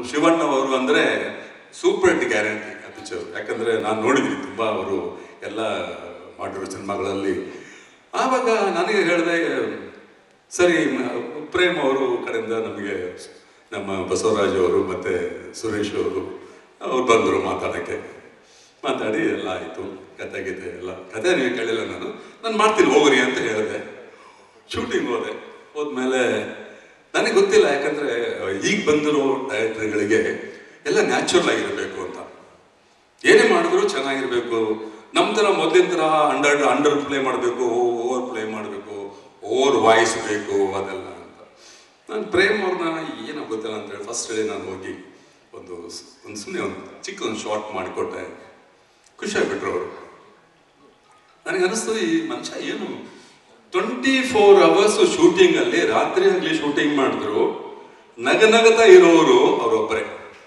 ಶಿವಣ್ಣ ಅವರು ಅಂದರೆ super hit guarantee ಆ ಪಿಕ್ಚರ್ ಯಾಕಂದರೆ ನಾನು ನೋಡಿದ್ದೀನಿ ತುಂಬ ಅವರು ಎಲ್ಲ ಮಾಡಿರೋ ಸಿನಿಮಾಗಳಲ್ಲಿ ಆವಾಗ ನನಗೆ ಹೇಳಿದೆ ಸರಿ ಮ- ಪ್ರೇಮ್ ಅವರು ಕಡೆಯಿಂದ ನಮಗೆ ನಮ್ಮ ಬಸವರಾಜ್ ಅವರು ಮತ್ತು ಸುರೇಶ್ ಅವರು ಅವ್ರು ಬಂದರು ಮಾತಾಡೋಕ್ಕೆ ಮಾತಾಡಿ ಎಲ್ಲ ಆಯಿತು ಕತೆ ಗೀತೆ ಎಲ್ಲ ಕತೆ ನೀವು ಕೇಳಿಲ್ಲ ನಾನು ನಾನು ಮಾಡ್ತೀನಿ ಹೋಗ್ರಿ ಅಂತ ಹೇಳಿದೆ ಶೂಟಿಂಗ್ ಹೋದೆ ಹೋದ್ಮೇಲೆ ನನಗೆ ಗೊತ್ತಿಲ್ಲ ಯಾಕಂದ್ರೆ ಈಗ ಬಂದಿರೋ ಡೈರೆಕ್ಟರ್ಗಳಿಗೆ ಎಲ್ಲ ನ್ಯಾಚುರಲ್ ಆಗಿರಬೇಕು ಅಂತ ಏನೇ ಮಾಡಿದ್ರು ಚೆನ್ನಾಗಿರ್ಬೇಕು ನಮ್ಮ ಥರ ಮೊದಲಿನ ಥರ ಅಂಡರ್ ಅಂಡರ್ ಪ್ಲೇ ಮಾಡಬೇಕು ಓವರ್ ಪ್ಲೇ ಮಾಡಬೇಕು ಓವರ್ ವಾಯ್ಸ್ ಬೇಕು ಅದೆಲ್ಲ ಅಂತ ನಾನು ಪ್ರೇಮ್ ಅವ್ರನ್ನ ಏನೋ ಗೊತ್ತಿಲ್ಲ ಅಂತ ಹೇಳಿ ಫಸ್ಟ್ ಡೇ ನಾನು ಹೋಗಿ ಒಂದು ಸ್- ಒಂದು ಸುಮ್ಮನೆ ಒಂದು ಚಿಕ್ಕ ಒಂದು ಶಾರ್ಟ್ ಮಾಡಿಕೊಟ್ಟೆ ಖುಷಿಯಾಗ್ಬಿಟ್ರು ಅವರು ನನಗೆ ಅನಿಸ್ತು ಈ ಮನುಷ್ಯ ಏನು ಟ್ವೆಂಟಿ ಫೋರ್ ಅವರ್ಸ್ ಶೂಟಿಂಗ್ ಅಲ್ಲಿ ರಾತ್ರಿ ಆಗಲಿ ಶೂಟಿಂಗ್ ಮಾಡಿದ್ರು ನಗ ನಗತಾ ಇರೋರು ಅವರೊಬ್ಬರೇ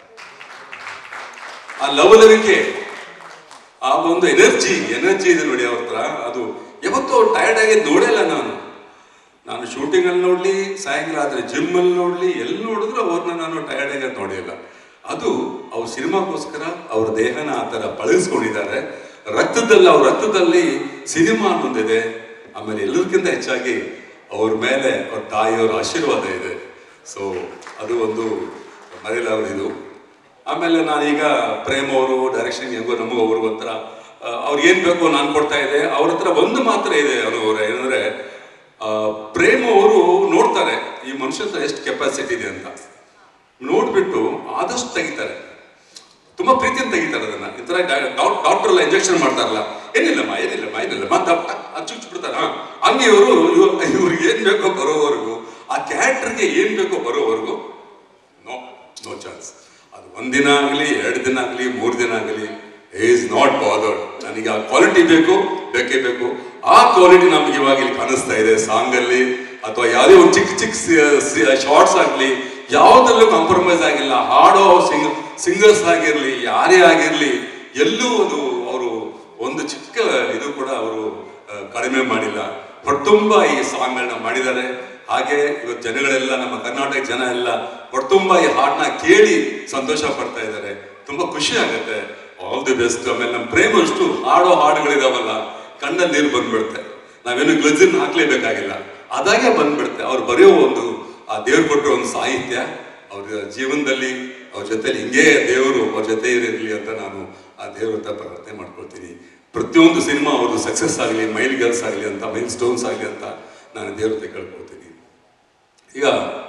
ಆ ಲವಲವಿಕೆ ಆ ಒಂದು ಎನರ್ಜಿ ಎನರ್ಜಿ ಇದೆ ನೋಡಿ ಅವ್ರ ಹತ್ರ ಅದು ಯಾವತ್ತೂ ಟಯರ್ಡ್ ಆಗಿದ್ದು ನೋಡಿಲ್ಲ ನಾನು ನಾನು ಶೂಟಿಂಗ್ ಅಲ್ಲಿ ನೋಡ್ಲಿ ಸಾಯಂಕಾಲ ಆದ್ರೆ ಜಿಮ್ ಅಲ್ಲಿ ನೋಡ್ಲಿ ಎಲ್ಲಿ ನೋಡಿದ್ರು ಅವ್ರನ್ನ ನಾನು ಟಯರ್ಡ್ ಆಗಿ ನೋಡಿಲ್ಲ ಅದು ಅವ್ರ ಸಿನಿಮಾಗೋಸ್ಕರ ಅವ್ರ ದೇಹನ ಆ ಥರ ಪಳಗಿಸ್ಕೊಂಡಿದ್ದಾರೆ ರಕ್ತದಲ್ಲಿ ಅವ್ರ ರಕ್ತದಲ್ಲಿ ಸಿನಿಮಾ ಅನ್ನೊಂದಿದೆ ಆಮೇಲೆ ಎಲ್ಲದಕ್ಕಿಂತ ಹೆಚ್ಚಾಗಿ ಅವ್ರ ಮೇಲೆ ಅವ್ರ ತಾಯಿಯವರ ಆಶೀರ್ವಾದ ಇದೆ ಸೊ ಅದು ಒಂದು ಮರೆಯಲಾಗದು ಇದು ಆಮೇಲೆ ನಾನೀಗ ಪ್ರೇಮ್ ಅವರು ಡೈರೆಕ್ಷನ್ ಹೆಂಗೋ ನಮಗೂ ಅವರು ಒಂಥರ ಆ, ಅವ್ರಿಗೆ ಏನ್ ಬೇಕು ನಾನು ಕೊಡ್ತಾ ಇದೆ ಅವ್ರ ಹತ್ರ ಒಂದು ಮಾತ್ರ ಇದೆ ಅನುಭವ ಏನಂದ್ರೆ ಆ, ಪ್ರೇಮ್ ಅವರು ನೋಡ್ತಾರೆ ಈ ಮನುಷ್ಯ ಹತ್ರ ಎಷ್ಟು ಕೆಪಾಸಿಟಿ ಇದೆ ಅಂತ ನೋಡ್ಬಿಟ್ಟು ಆದಷ್ಟು ತೆಗಿತಾರೆ ತುಂಬಾ ಪ್ರೀತಿಯಿಂದ ತೆಗಿತಾರೆ ಅದನ್ನ ಈ ತರ ಡಾಕ್ಟರ್ ಎಲ್ಲ ಇಂಜೆಕ್ಷನ್ ಮಾಡ್ತಾರಲ್ಲ ಏನಿಲ್ಲಮ್ಮ ಏನಿಲ್ಲಮ್ಮ ಏನಿಲ್ಲಮ್ಮ ಅಂತ ಚುಚ್ಚು ಬಿಡ್ತಾರ ಹಂಗೆ ಇವರು ಇವ್ರಿಗೆ ಏನ್ ಬೇಕೋ ಬರೋವರೆಗೂ ಆ ಕ್ಯಾರೆಕ್ಟರ್ಗೆ ಏನ್ ಬೇಕೋ ಬರೋವರೆಗೂ ನೋ ನೋ ಚಾನ್ಸ್ ಅದು ಒಂದಿನ ಆಗಲಿ ಎರಡು ದಿನ ಆಗಲಿ ಮೂರು ದಿನ ಆಗಲಿ ಈಸ್ ನಾಟ್ ಬಾದರ್ಡ್ ನನಗೆ ಆ ಕ್ವಾಲಿಟಿ ಬೇಕು ಬೇಕೇ ಬೇಕು ಆ ಕ್ವಾಲಿಟಿ ನಮ್ಗೆ ಇವಾಗ ಇಲ್ಲಿ ಕಾಣಿಸ್ತಾ ಇದೆ ಸಾಂಗ್ ಅಲ್ಲಿ ಅಥವಾ ಯಾವುದೇ ಒಂದು ಚಿಕ್ಕ ಚಿಕ್ಕ ಶಾರ್ಟ್ಸ್ ಆಗಲಿ ಯಾವುದರಲ್ಲೂ ಕಾಂಪ್ರಮೈಸ್ ಆಗಿಲ್ಲ ಹಾಡೋ ಸಿಂಗ್ ಸಿಂಗರ್ಸ್ ಆಗಿರಲಿ ಯಾರೇ ಆಗಿರಲಿ ಎಲ್ಲೂ ಅದು ಅವರು ಒಂದು ಚಿಕ್ಕ ಇದು ಕೂಡ ಅವರು ಆ, ಕಡಿಮೆ ಮಾಡಿಲ್ಲ ಹೊಟ್ಟುಂಬ ಈ ಸಾಂಗ್ಗಳನ್ನ ಮಾಡಿದ್ದಾರೆ ಹಾಗೆ ಇವತ್ತು ಜನಗಳೆಲ್ಲ ನಮ್ಮ ಕರ್ನಾಟಕ ಜನ ಎಲ್ಲ ಹೊಟ್ಟುಂಬ ಈ ಹಾಡನ್ನ ಕೇಳಿ ಸಂತೋಷ ಪಡ್ತಾ ಇದ್ದಾರೆ ತುಂಬಾ ಖುಷಿ ಆಗುತ್ತೆ ಆಲ್ ದಿ ಬೆಸ್ಟ್ ಆಮೇಲೆ ನಮ್ಮ ಪ್ರೇಮ ಅಷ್ಟು ಹಾಡೋ ಹಾಡುಗಳಿದಾವಲ್ಲ ಕಣ್ಣಲ್ಲಿ ನೀರು ಬಂದ್ಬಿಡುತ್ತೆ ನಾವೇನು ಗ್ಲಜನ್ ಹಾಕ್ಲೇಬೇಕಾಗಿಲ್ಲ ಅದಾಗೆ ಬಂದ್ಬಿಡುತ್ತೆ ಅವ್ರು ಬರೆಯೋ ಒಂದು ಆ ದೇವ್ರು ಕೊಟ್ಟರೋ ಒಂದು ಸಾಹಿತ್ಯ ಅವ್ರ ಜೀವನದಲ್ಲಿ ಅವ್ರ ಜೊತೆಲಿ ಹಿಂಗೇ ದೇವರು ಅವ್ರ ಜೊತೆ ಇರಲಿ ಅಂತ ನಾನು ಆ ದೇವ್ರ ಹತ್ರ ಪ್ರಾರ್ಥನೆ ಮಾಡ್ಕೊಳ್ತೀನಿ ಪ್ರತಿಯೊಂದು ಸಿನಿಮಾ ಅವ್ರದ್ದು ಸಕ್ಸಸ್ ಆಗಲಿ ಮೈಲ್ ಗರ್ಲ್ಸ್ ಆಗಲಿ ಅಂತ ಮೈಲ್ ಸ್ಟೋನ್ಸ್ ಆಗಲಿ ಅಂತ ನಾನು ದೇವ್ರ ಹತ್ರ ಕೇಳ್ಕೊಳ್ತೀನಿ ಈಗ